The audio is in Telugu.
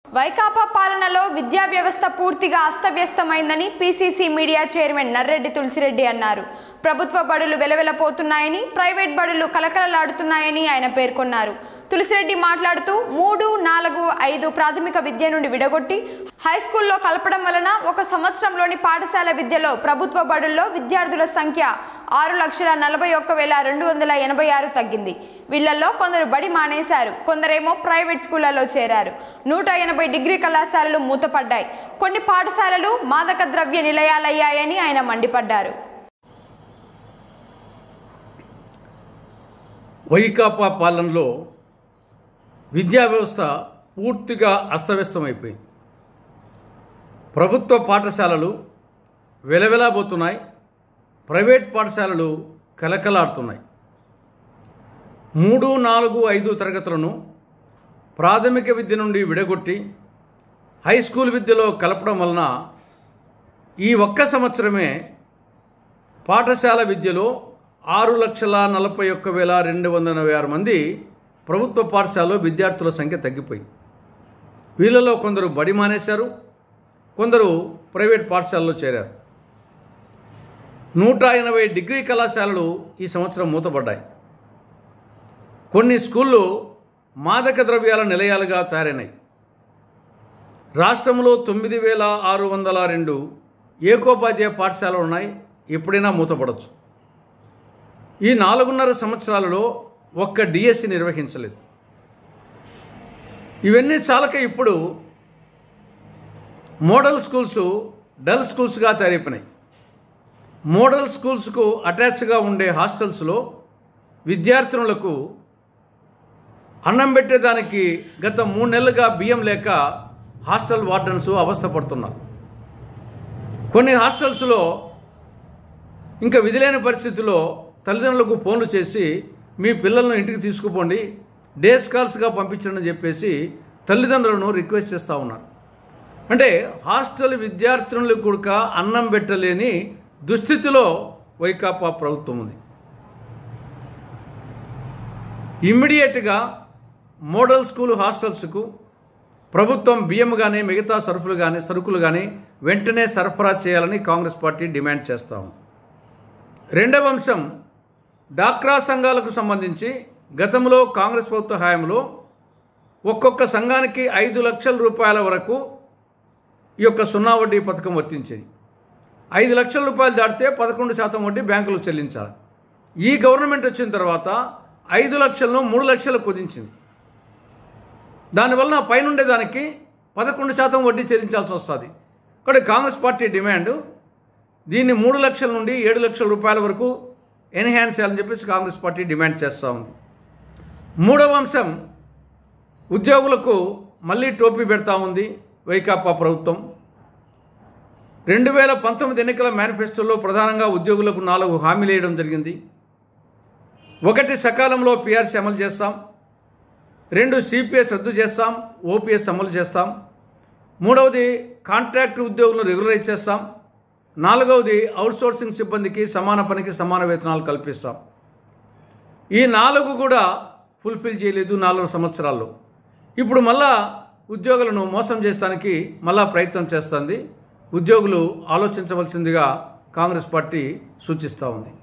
వైకాపా పాలనలో విద్యా వ్యవస్థ పూర్తిగా అస్తవ్యస్తమైందని PCC media chairman Narreddy Tulasireddy అన్నారు ప్రభుత్వ బడులు వెలవెలపోతున్నాయని ప్రైవేట్ బడులు కలకలలాడుతున్నాయని ఆయన పేర్కొన్నారు తులసిరెడ్డి మాట్లాడుతూ మూడు నాలుగు ఐదు ప్రాథమిక విద్య నుండి విడగొట్టి హై స్కూల్లో కలపడం వలన ఒక సంవత్సరంలోని పాఠశాల విద్యలో ప్రభుత్వ బడుల్లో విద్యార్థుల సంఖ్య ఆరు లక్షల నలభై ఒక్క వేల రెండు వందల ఎనభై ఆరు తగ్గింది వీళ్ళల్లో కొందరు బడి మానేశారు కొందరేమో ప్రైవేట్ స్కూళ్లలో చేరారు నూట ఎనభై డిగ్రీ కళాశాలలు మూతపడ్డాయి కొన్ని పాఠశాలలు మాదక ద్రవ్య నిలయాలయ్యాయని ఆయన మండిపడ్డారు వైకాపా పాలనలో విద్యా వ్యవస్థ పూర్తిగా అస్తవ్యస్తమైపోయింది ప్రభుత్వ పాఠశాలలు వెలవెలాబోతున్నాయి ప్రైవేట్ పాఠశాలలు కలకలాడుతున్నాయి మూడు నాలుగు ఐదు తరగతులను ప్రాథమిక విద్య నుండి విడగొట్టి హై స్కూల్ విద్యలో కలపడం వలన ఈ ఒక్క సంవత్సరమే పాఠశాల విద్యలో ఆరు లక్షల నలభై ఒక్క వేల రెండు వందల ఎనభై ఆరు మంది ప్రభుత్వ పాఠశాలలో విద్యార్థుల సంఖ్య తగ్గిపోయింది వీళ్ళలో కొందరు బడి మానేశారు కొందరు ప్రైవేట్ పాఠశాలలో చేరారు నూట ఎనభై డిగ్రీ కళాశాలలు ఈ సంవత్సరం మూతపడ్డాయి కొన్ని స్కూళ్ళు మాదక ద్రవ్యాల నిలయాలుగా తయారైనాయి రాష్ట్రంలో తొమ్మిది వేల ఆరు వందల రెండు ఏకోపాధ్యాయ పాఠశాలలు ఉన్నాయి ఎప్పుడైనా మూతపడవచ్చు ఈ నాలుగున్నర సంవత్సరాలలో ఒక్క డిఎస్సి నిర్వహించలేదు ఇవన్నీ చాలక ఇప్పుడు మోడల్ స్కూల్స్ డల్ స్కూల్స్గా తయారైపోయినాయి మోడల్ స్కూల్స్కు అటాచ్గా ఉండే హాస్టల్స్లో విద్యార్థినులకు అన్నం పెట్టేదానికి గత మూడు నెలలుగా బియ్యం లేక హాస్టల్ వార్డన్స్ అవస్థపడుతున్నారు కొన్ని హాస్టల్స్లో ఇంకా విధిలేని పరిస్థితిలో తల్లిదండ్రులకు ఫోన్లు చేసి మీ పిల్లలను ఇంటికి తీసుకుపోండి డే స్కాల్స్గా పంపించండి చెప్పేసి తల్లిదండ్రులను రిక్వెస్ట్ చేస్తూ ఉన్నారు అంటే హాస్టల్ విద్యార్థినులకు కూడా అన్నం పెట్టలేని దుస్థితిలో వైకాపా ప్రభుత్వం ఉంది ఇమ్మీడియట్గా మోడల్ స్కూల్ హాస్టల్స్కు ప్రభుత్వం బియ్యం కానీ మిగతా సరుకులు కానీ సరుకులు కానీ వెంటనే సరఫరా చేయాలని కాంగ్రెస్ పార్టీ డిమాండ్ చేస్తా ఉంది రెండవ అంశం డాక్రా సంఘాలకు సంబంధించి గతంలో కాంగ్రెస్ ప్రభుత్వ హయాంలో ఒక్కొక్క సంఘానికి ఐదు లక్షల రూపాయల వరకు ఈ యొక్క సున్నా వడ్డీ పథకం వర్తించేది ఐదు లక్షల రూపాయలు దాటితే పదకొండు శాతం వడ్డీ బ్యాంకులు చెల్లించాలి ఈ గవర్నమెంట్ వచ్చిన తర్వాత ఐదు లక్షలను మూడు లక్షలకు కుదించింది దానివలన పైనుండే దానికి పదకొండు శాతం వడ్డీ చెల్లించాల్సి వస్తుంది కాబట్టి కాంగ్రెస్ పార్టీ డిమాండ్ దీన్ని మూడు లక్షల నుండి ఏడు లక్షల రూపాయల వరకు ఎన్హాన్స్ చేయాలని చెప్పేసి కాంగ్రెస్ పార్టీ డిమాండ్ చేస్తూ ఉంది మూడవ అంశం ఉద్యోగులకు మళ్ళీ టోపీ పెడతా ఉంది వైకాపా ప్రభుత్వం రెండు వేల పంతొమ్మిది ఎన్నికల మేనిఫెస్టోలో ప్రధానంగా ఉద్యోగులకు నాలుగు హామీలు వేయడం జరిగింది ఒకటి సకాలంలో పిఆర్సీ అమలు చేస్తాం రెండు సిపిఎస్ రద్దు చేస్తాం ఓపీఎస్ అమలు చేస్తాం మూడవది కాంట్రాక్ట్ ఉద్యోగులను రెగ్యులరైజ్ చేస్తాం నాలుగవది అవుట్సోర్సింగ్ సిబ్బందికి సమాన పనికి సమాన వేతనాలు కల్పిస్తాం ఈ నాలుగు కూడా ఫుల్ఫిల్ చేయలేదు నాలుగు సంవత్సరాల్లో ఇప్పుడు మళ్ళా ఉద్యోగులను మోసం చేస్తానికి మళ్ళా ప్రయత్నం చేస్తుంది ఉద్యోగులు ఆలోచించవలసిందిగా కాంగ్రెస్ పార్టీ సూచిస్తూ ఉంది